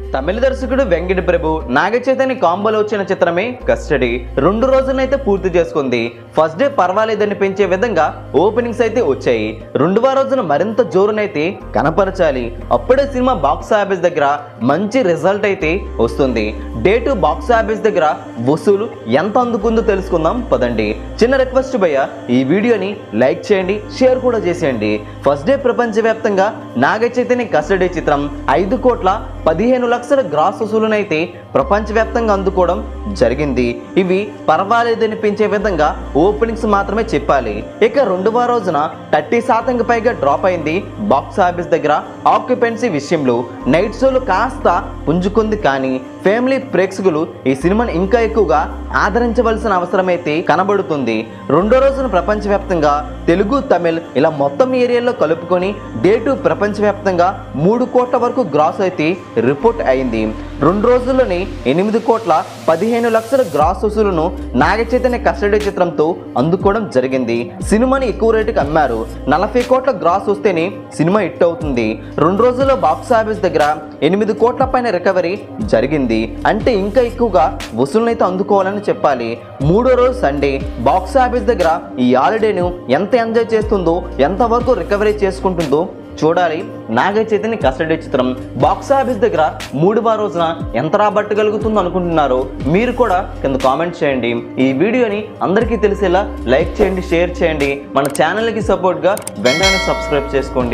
తమిళ దర్శకుడు వెంకట ప్రభు నాగ చైతన్య కాంబోలో వచ్చిన చిత్రమే కస్టడీ రెండు రోజులనైతే పూర్తి చేసుకుంది ఫస్ట్ డే పర్వాలేదని పెంచే విధంగా ఓపెనింగ్స్ అయితే వచ్చాయి రెండవ రోజున మరింత జోరునైతే కనపరచాలి అప్పుడే సినిమా బాక్స్ ఆఫీస్ దగ్గర మంచి రిజల్ట్ అయితే వస్తుంది డే టు బాక్స్ ఆఫీస్ దగ్గర వసూలు ఎంత అందుకుందో తెలుసుకుందాం పదండి చిన్న రిక్వెస్ట్ భయ్య ఈ వీడియోని లైక్ చేయండి షేర్ కూడా చేసేయండి ఫస్ట్ డే ప్రపంచవ్యాప్తంగా నాగ చైతన్య కస్టడీ చిత్రం ఐదు కోట్ల పదిహేను లక్షల గ్రాస్ వసూలునైతే ప్రపంచవ్యాప్తంగా అందుకోవడం జరిగింది ఇవి పర్వాలేదనిపించే విధంగా ఓపెనింగ్స్ మాత్రమే చెప్పాలి ఇక రెండవ రోజున థర్టీ శాతంకి పైగా డ్రాప్ అయింది బాక్స్ ఆఫీస్ దగ్గర ఆక్యుపెన్సీ విషయంలో నైట్ షోలు కాస్త పుంజుకుంది కానీ ఫ్యామిలీ ప్రేక్షకులు ఈ సినిమాని ఇంకా ఎక్కువగా ఆదరించవలసిన అవసరమైతే కనబడుతుంది రెండో రోజున ప్రపంచవ్యాప్తంగా తెలుగు తమిళ్ ఇలా మొత్తం ఏరియాలో కలుపుకొని డే టు ప్రపంచవ్యాప్తంగా మూడు కోట్ల వరకు గ్రాస్ అయితే రిపోర్ట్ అయింది రెండు రోజుల్లోనే ఎనిమిది కోట్ల పదిహేను లక్షల గ్రాస్ వసూలును నాగ చైతన్య కస్టడీ చిత్రంతో అందుకోవడం జరిగింది సినిమాని ఎక్కువ రేటుకి అమ్మారు నలభై కోట్ల గ్రాస్ వస్తేనే సినిమా హిట్ అవుతుంది రెండు రోజుల్లో బాక్స్ ఆఫీస్ దగ్గర ఎనిమిది కోట్ల పైన రికవరీ జరిగింది అంటే ఇంకా ఎక్కువగా వసూలునైతే అందుకోవాలని చెప్పాలి మూడో రోజు సండే బాక్స్ ఆఫీస్ దగ్గర ఈ హాలిడేను ఎంత ఎంజాయ్ చేస్తుందో ఎంతవరకు రికవరీ చేసుకుంటుందో చూడాలి నాగ చైతన్య కస్టడీ చిత్రం బాక్స్ ఆఫీస్ దగ్గర మూడవ రోజున ఎంత రాబట్టగలుగుతుందో అనుకుంటున్నారో మీరు కూడా కింద కామెంట్ చేయండి ఈ వీడియోని అందరికీ తెలిసేలా లైక్ చేయండి షేర్ చేయండి మన ఛానల్కి సపోర్ట్గా వెంటనే సబ్స్క్రైబ్ చేసుకోండి